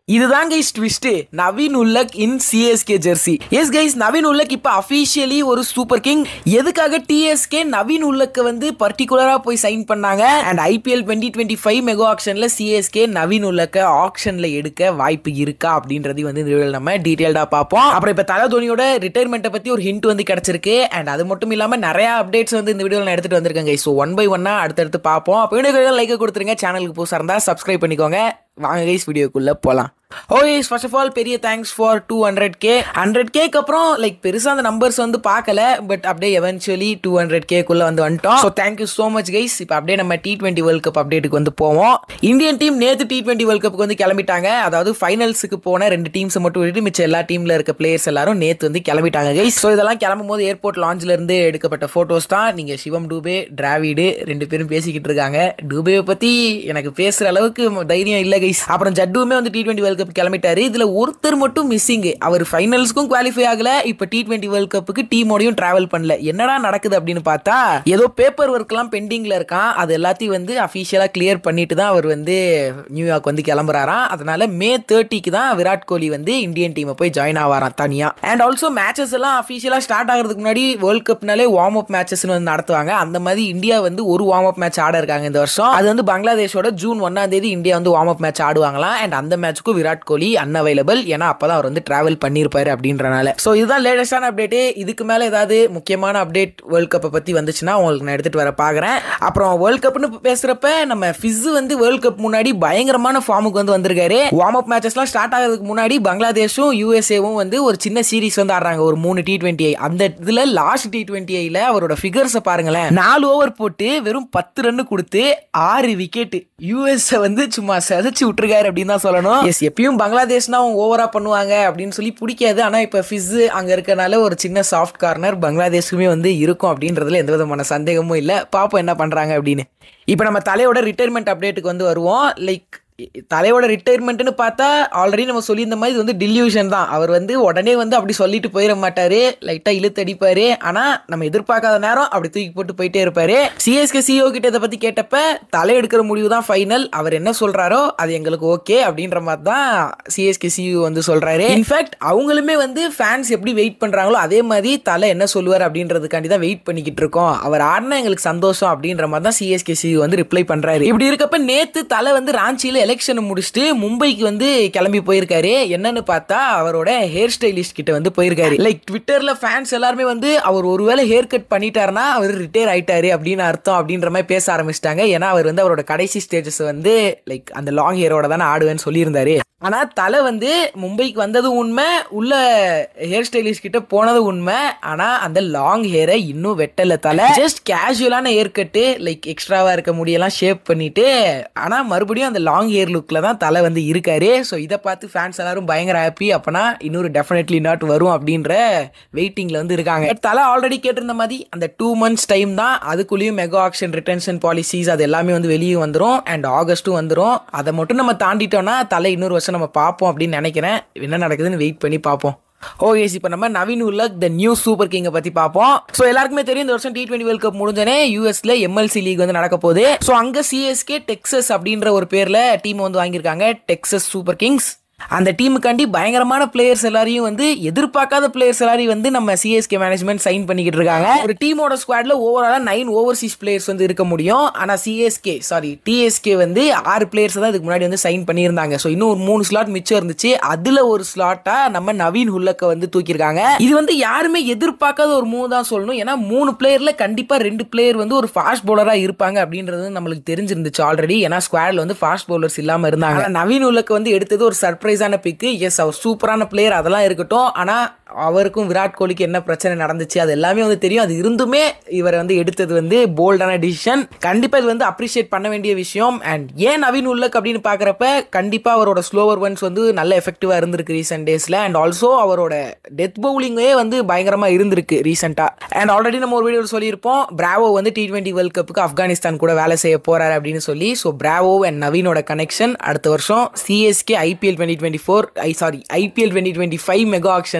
இதுதான் guys twist Naveen ul Haq in CSK jersey yes guys Naveen ul Haq இப்போ officially ஒரு சூப்பர் கிங் எதுக்காக டிஎஸ்கே நவீன் உல்லக்க வந்து பர்டிகுலரா போய் சைன் பண்ணாங்க and IPL twenty twenty five mega ஆக்ஷன்ல சிஎஸ்கே நவீன் உல்லக்க ஆக்ஷன்ல எடுக்க வாய்ப்பு இருக்கா அப்படின்றதையும் வந்து இந்த வீடியோவில் நம்ம டீட்டெயில்டா பார்ப்போம் அப்புறம் இப்போ தலை தோனியோட ரிட்டையர்மெண்ட்டை பத்தி ஒரு ஹிண்ட் வந்து கிடைச்சிருக்கு அண்ட் அது மட்டும் இல்லாம நிறைய அப்டேட்ஸ் வந்து இந்த வீடியோவில் நான் எடுத்துட்டு வந்திருக்கேன் கைஸ் ஸோ ஒன் பை ஒன்னா அடுத்தடுத்து பார்ப்போம் அப்போ வீடியோ லைக் கொடுத்துருங்க சேனலுக்கு புதுசாக இருந்தா சப்ஸ்கிரைப் பண்ணிக்கோங்க வாங்க கைஸ் வீடியோக்குள்ள போகலாம் ஓகே ஃபர்ஸ்ட் ஆஃப் ஆல் பெரிய thanks for two hundred K hundred கேக்கு அப்புறம் லைக் பெருசாக அந்த நம்பர்ஸ் வந்து பார்க்கல பட் அப்படியே எவென்ச்சுவலி டூ ஹண்ட்ரட் கேக்குள்ள வந்து வந்துட்டோம் so thank you so much guys இப்போ அப்படியே நம்ம டி டுவெண்ட்டி வேர்ல்ட் கப் அப்டேட்டுக்கு வந்து போவோம் இந்தியன் டீம் நேற்று டி டுவெண்ட்டி வேர்ல்ட் கப்புக்கு வந்து கிளம்பிட்டாங்க அதாவது ஃபைனல்ஸுக்கு போன ரெண்டு டீம்ஸை மட்டும் விட்டுட்டு மிச்சம் எல்லா டீமில் இருக்க பிளேயர்ஸ் எல்லாரும் நேற்று வந்து கிளம்பிட்டாங்க கைஸ் ஸோ இதெல்லாம் கிளம்பும் போது ஏர்போர்ட் லாஞ்சில் இருந்து எடுக்கப்பட்ட ஃபோட்டோஸ் தான் நீங்கள் சிவம் டூபே டிராவிடு ரெண்டு பேரும் பேசிக்கிட்டு இருக்காங்க டூபேவை பற்றி எனக்கு பேசுகிற அளவுக்கு தைரியம் இல்லை கைஸ் அப்புறம் ஜட்டுவுமே வந்து டி டுவெண்ட்டி வேர்ல்ட் கப் கிளம்பிட்டாரு இதில் ஒருத்தர் மட்டும் மிஸ்ஸிங் அவர் ஃபைனல்ஸ்க்கும் குவாலிஃபை ஆகல இப்போ டி டுவெண்ட்டி வேர்ல்ட் கப்புக்கு டீமோடையும் டிராவல் பண்ணல என்னடா நடக்குது அப்படின்னு பார்த்தா ஏதோ பேப்பர் ஒர்க்லாம் பெண்டிங்கில் இருக்கான் அது எல்லாத்தையும் வந்து அஃபிஷியலாக கிளியர் பண்ணிட்டு தான் அவர் வந்து நியூயார்க் வந்து கிளம்புறாராம் அதனால மே தேர்ட்டிக்கு தான் விராட் கோலி வந்து இந்தியன் டீமை போய் ஜாயின் ஆவாராம் தனியா அண்ட் ஆல்சோ மேட்சஸ் எல்லாம் அஃபிஷியலாக ஸ்டார்ட் ஆகிறதுக்கு முன்னாடி வேர்ல்ட் கப்னாலே வார்ம் அப் மேட்சஸ்னு வந்து நடத்துவாங்க அந்த மாதிரி இந்தியா வந்து ஒரு வார்ம் அப் மேட்ச் ஆட இருக்காங்க இந்த வருஷம் அது வந்து பங்களாதேஷோட ஜூன் ஒன்னாம் தேதி இந்தியா வந்து வார்ம் அப் மேட்ச் ஆடுவாங்களாம் அண்ட் அந்த மேட்ச்சுக்கும் விராட் கோலி அன்அவைலபிள் ஏன்னா அப்பதான் அவர் வந்து டிராவல் பண்ணியிருப்பாரு அப்படின்றனால ஸோ இதுதான் லேட்டஸ்டான அப்டேட்டு இதுக்கு மேலே ஏதாவது முக்கியமான அப்டேட் வேர்ல்ட் கப்பை பற்றி வந்துச்சுன்னா உங்களுக்கு நான் எடுத்துகிட்டு வர பார்க்குறேன் அப்புறம் வேர்ல்ட் கப்னு பேசுகிறப்ப நம்ம ஃபிஸ் வந்து வேர்ல்ட் கப் முன்னாடி பயங்கரமான ஃபார்முக்கு வந்து வந்திருக்காரு வார்ம் அப் மேட்சஸ்லாம் ஸ்டார்ட் ஆகிறதுக்கு முன்னாடி பங்களாதேஷும் யூஎஸ்ஏவும் வந்து ஒரு சின்ன சீரிஸ் வந்து ஆடுறாங்க ஒரு மூணு டி டுவெண்ட்டி அந்த இதில் லாஸ்ட் டி டுவெண்ட்டி ஐயில் அவரோட ஃபிகர்ஸை பாருங்களேன் நாலு ஓவர் போட்டு வெறும் பத்து ரன் கொடுத்து ஆறு விக்கெட் யூஎஸ்ஏ வந்து சும்மா செதைச்சு விட்டுருக்காரு அப்படின்னு தான் சொல்லணும் எஸ் எப்பயும் பங்களாதேஷ்னா அவங்க ஓவரா பண்ணுவாங்க அப்படின்னு சொல்லி பிடிக்காது ஆனால் இப்போ ஃபிஸ் அங்கே இருக்கனால ஒரு சின்ன சாஃப்ட் கார்னர் பங்களாதேஷுக்குமே வந்து இருக்கும் அப்படின்றதுல எந்த விதமான சந்தேகமும் இல்லை பார்ப்போம் என்ன பண்ணுறாங்க அப்படின்னு இப்போ நம்ம தலையோட ரிட்டையர்மெண்ட் அப்டேட்டுக்கு வந்து வருவோம் லைக் தலையோட ரிட்டையர்மெண்ட்னு பார்த்தா ஆல்ரெடி நம்ம சொல்லியிருந்த மாதிரி இது வந்து டில்யூஷன் தான் அவர் வந்து உடனே வந்து அப்படி சொல்லிட்டு போயிட மாட்டாரு லைட்டாக இழுத்து அடிப்பாரு ஆனால் நம்ம எதிர்பார்க்காத நேரம் அப்படி தூக்கி போட்டு போயிட்டே இருப்பாரு சிஎஸ்கே சிஓ கிட்ட இதை பற்றி கேட்டப்ப தலை எடுக்கிற முடிவு தான் ஃபைனல் அவர் என்ன சொல்றாரோ அது எங்களுக்கு ஓகே அப்படின்ற மாதிரி தான் சிஎஸ்கே சிஓ வந்து சொல்றாரு இன்ஃபேக்ட் அவங்களுமே வந்து ஃபேன்ஸ் எப்படி வெயிட் பண்றாங்களோ அதே மாதிரி தலை என்ன சொல்லுவார் அப்படின்றதுக்காண்டி தான் வெயிட் பண்ணிக்கிட்டு இருக்கோம் அவர் ஆடினா எங்களுக்கு சந்தோஷம் அப்படின்ற மாதிரி தான் சிஎஸ்கே சிஓ வந்து ரிப்ளை பண்றாரு இப்படி இருக்கப்ப நேத்து தலை வந்து ராஞ்சியில எலெக்ஷன் முடிச்சுட்டு மும்பைக்கு வந்து கிளம்பி போயிருக்காரு என்னன்னு பார்த்தா அவரோட ஹேர் ஸ்டைலிஸ்ட் கிட்ட வந்து போயிருக்காரு லைக் ட்விட்டர்ல ஃபேன்ஸ் எல்லாருமே வந்து அவர் ஒருவேளை ஹேர் கட் பண்ணிட்டாருன்னா அவர் ரிட்டையர் ஆயிட்டாரு அப்படின்னு அர்த்தம் அப்படின்ற மாதிரி பேச ஆரம்பிச்சிட்டாங்க ஏன்னா அவர் வந்து அவரோட கடைசி ஸ்டேஜஸ் வந்து லைக் அந்த லாங் ஹேரோட தானே ஆடுவேன்னு சொல்லியிருந்தாரு ஆனா தலை வந்து மும்பைக்கு வந்தது உண்மை உள்ள ஹேர் ஸ்டைலிஸ்ட் கிட்ட போனது உண்மை ஆனா அந்த லாங் ஹேரை இன்னும் வெட்டல தலை ஜஸ்ட் கேஷுவலான ஹேர் கட்டு லைக் எக்ஸ்ட்ராவா இருக்க முடியெல்லாம் ஷேப் பண்ணிட்டு ஆனா மறுபடியும் அந்த லாங் ஹேர் லுக்ல தான் தலை வந்து இருக்காரு ஸோ இதை பார்த்து ஃபேன்ஸ் எல்லாரும் பயங்கர ஹாப்பி அப்பனா இன்னொரு டெஃபினெட்லி நாட் வரும் அப்படின்ற வெயிட்டிங்ல வந்து இருக்காங்க But தலை ஆல்ரெடி கேட்டிருந்த மாதிரி அந்த டூ மந்த்ஸ் டைம் தான் அதுக்குள்ளேயும் மெகா ஆக்ஷன் ரிட்டன்ஷன் பாலிசிஸ் அது எல்லாமே வந்து வெளியே வந்துடும் அண்ட் ஆகஸ்ட்டும் வந்துடும் அதை மட்டும் நம்ம தாண்டிட்டோம்னா தலை இன்னொரு வருஷம் நம்ம பார்ப்போம் அப்படின்னு நினைக்கிறேன் என்ன நடக்குதுன்னு வெயிட் பண்ணி பார்ப்போம் ஓகே இப்போ நம்ம Naveen ul Haq the new super கிங்கை பற்றி பார்ப்போம் ஸோ எல்லாருக்குமே தெரியும் இந்த வருஷம் டி டுவெண்ட்டி வேர்ல்ட் கப் முடிஞ்சனே யூஎஸ்ல எம்எல்சி லீக் வந்து நடக்க போகுது ஸோ அங்கே சிஎஸ்கே டெக்ஸஸ் அப்படின்ற ஒரு பேரில் டீம் வந்து வாங்கியிருக்காங்க டெக்ஸஸ் சூப்பர் கிங்ஸ் அந்த டீமுக்காண்டி பயங்கரமான பிளேயர்ஸ் எல்லாரையும் வந்து எதிர்பார்க்காத பிளேயர்ஸ் எல்லாரையும் வந்து நம்ம சிஎஸ்கே மேனேஜ்மெண்ட் சைன் பண்ணிக்கிட்டு இருக்காங்க ஒரு டீமோட ஸ்குவாட்ல ஓவராலா நைன் ஓவர்சீஸ் பிளேயர்ஸ் வந்து இருக்க முடியும் ஆனா சிஎஸ்கே சாரி டிஎஸ்கே வந்து ஆறு பிளேயர்ஸ் தான் இதுக்கு முன்னாடி வந்து சைன் பண்ணியிருந்தாங்க ஸோ இன்னும் ஒரு மூணு ஸ்லாட் மிச்சம் இருந்துச்சு அதுல ஒரு ஸ்லாட்டா நம்ம நவீன் ஹுல்லக்க வந்து தூக்கியிருக்காங்க இது வந்து யாருமே எதிர்பார்க்காத ஒரு மூவ் தான் சொல்லணும் ஏன்னா மூணு பிளேயர்ல கண்டிப்பா ரெண்டு பிளேயர் வந்து ஒரு ஃபாஸ்ட் பவுலரா இருப்பாங்க அப்படின்றது நம்மளுக்கு தெரிஞ்சிருந்துச்சு ஆல்ரெடி ஏன்னா ஸ்குவாட்ல வந்து ஃபாஸ்ட் பவுலர்ஸ் இல்லாம இருந்தாங்க ஆனா நவீன் உல்லக்க வந்து எடுத்தது ஒரு சர்ப்ரைஸான பிக்கு எஸ் அவர் சூப்பரான பிளேயர் அதெல்லாம் இருக்கட்டும் ஆனா அவருக்கும் விராட் கோலிக்கு என்ன பிரச்சனை நடந்துச்சு அது எல்லாமே வந்து தெரியும் அது இருந்துமே இவரை வந்து எடுத்தது வந்து போல்டான டிசிஷன் கண்டிப்பா இது வந்து அப்ரிஷியேட் பண்ண வேண்டிய விஷயம் அண்ட் ஏன் நவீன் உல்லக் அப்படின்னு பாக்குறப்ப கண்டிப்பா அவரோட ஸ்லோவர் ஒன்ஸ் வந்து நல்ல எஃபெக்டிவா இருந்திருக்கு ரீசெண்ட் டேஸ்ல அண்ட் ஆல்சோ அவரோட டெத் பவுலிங்கே வந்து பயங்கரமா இருந்திருக்கு ரீசெண்டா அண்ட் ஆல்ரெடி நம்ம ஒரு வீடியோ சொல்லியிருப்போம் பிராவோ வந்து டி டுவெண்ட்டி வேர்ல்ட் கப்புக்கு ஆப்கானிஸ்தான் கூட வேலை செய்ய போறாரு அப்படின்னு சொல்லி ஸோ பிராவோ அண்ட் நவீனோட கனெக்ஷன் அடுத்த வருஷம் CSK IPL twenty twenty four I sorry IPL twenty twenty five mega ஆக்ஷன்ல நவீன்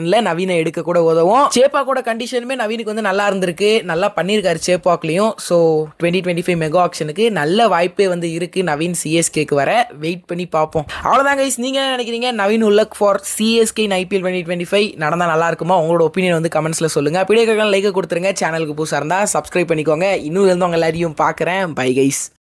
நவீனை எடுக்க கூட உதவும் சேப்பா கூட கண்டிஷனுமே நவீனுக்கு வந்து நல்லா இருந்திருக்கு நல்லா பண்ணியிருக்காரு சேப்பாக்லையும் so twenty twenty five mega ஆக்ஷனுக்கு நல்ல வாய்ப்பே வந்து இருக்கு நவீன் சிஎஸ்கேக்கு வர வெயிட் பண்ணி பார்ப்போம் அவ்வளோதான் கைஸ் நீங்க என்ன நினைக்கிறீங்க Naveen ul Haq for CSK IPL twenty twenty five நடந்தால் நல்லா இருக்குமா உங்களோட ஒப்பீனியன் வந்து கமெண்ட்ஸ்ல சொல்லுங்க வீடியோ லைக் கொடுத்துருங்க சேனலுக்கு புதுசாக இருந்தால் சப்ஸ்கிரைப் பண்ணிக்கோங்க இன்னும் இருந்தவங்க எல்லாரையும் பார்க்குறேன் பை கைஸ்